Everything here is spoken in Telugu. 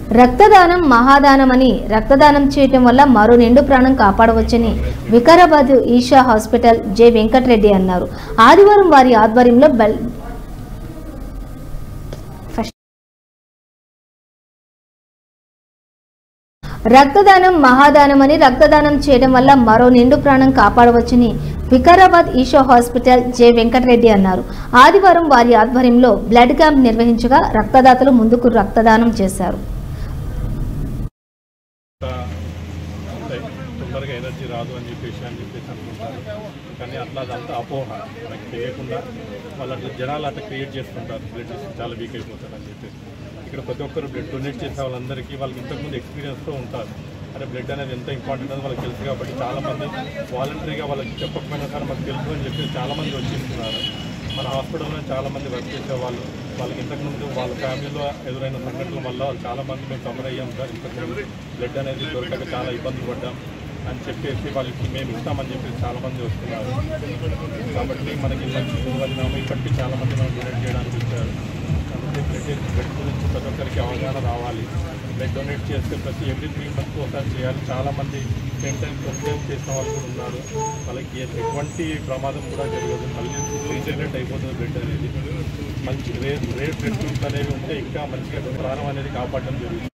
రక్తదానం మహాదానం అని రక్తదానం చేయటం వల్ల మరో నిండు ప్రాణం కాపాడవచ్చని వికారాబాద్ ఈషా హాస్పిటల్ జె వెంకటరెడ్డి అన్నారు ఆదివారం వారి ఆధ్వర్యంలో బెల్ రక్తదానం మహాదానం అని రక్తదానం చేయడం వల్ల మరో నిండు ప్రాణం కాపాడవచ్చని వికారాబాద్ ఈషా హాస్పిటల్ జె వెంకటరెడ్డి అన్నారు ఆదివారం వారి ఆధ్వర్యంలో బ్లడ్ క్యాంప్ నిర్వహించగా రక్తదాతలు ముందుకు రక్తదానం చేశారు అంటే తొందరగా ఎనర్జీ రాదు అని చెప్పేసి అని చెప్పేసి అనుకుంటారు కానీ అట్లా అదంతా అపోహ మనకి తెలియకుండా వాళ్ళు అట్లా జనాలు అట్లా క్రియేట్ చేసుకుంటారు బ్లడ్ చాలా వీక్ అయిపోతారు అని చెప్పేసి ఇక్కడ ప్రతి ఒక్కరు బ్లడ్ డొనేట్ చేసే వాళ్ళందరికీ వాళ్ళకి ఇంతకుముందు ఎక్స్పీరియన్స్తో ఉంటారు అంటే బ్లడ్ అనేది ఎంత ఇంపార్టెంట్ అని వాళ్ళకి తెలుసు కాబట్టి చాలామంది వాలంటరీగా వాళ్ళకి చెప్పకపోయినా సరే మాకు తెలుసు అని చెప్పి చాలామంది వచ్చేస్తున్నారు మన హాస్పిటల్లో చాలామంది వర్క్ చేసే వాళ్ళు వాళ్ళకి ఇంతకుముందు వాళ్ళ ఫ్యామిలీలో ఎదురైన సంఘటనల వల్ల వాళ్ళు చాలామంది మేము కవర్ అయ్యాం సార్ ఇంతకుముందు బ్లడ్ అనేది దొరకక చాలా ఇబ్బందులు పడ్డాం అని చెప్పేసి వాళ్ళకి మేము ఇస్తామని చెప్పేసి చాలామంది వస్తున్నారు కాబట్టి మనకి మంచి పరిణామం ఇప్పటికీ చాలామంది మనం డొనేట్ చేయడానికి వచ్చారు కాబట్టి బ్లడ్ బ్లడ్ గురించి ప్రతి ఒక్కరికి అవగాహన రావాలి బ్లడ్ డొనేట్ చేస్తే ప్రతి ఎవ్రీ త్రీ మంత్స్ ఒకసారి చేయాలి చాలామంది టెన్ టైమ్స్ ఫస్ట్ టైం చేసిన వాళ్ళు కూడా ఉన్నారు వాళ్ళకి ఏ- ఎటువంటి ప్రమాదం కూడా జరగదు మళ్ళీ రీజనరేట్ అయిపోతుంది బ్లడ్ అనేది మంచి రేర్ రేర్ బ్లడ్ గ్రూప్స్ అనేవి ఉంటే ఇంకా మంచిగా ప్రాణం అనేది కాపాడడం జరుగుతుంది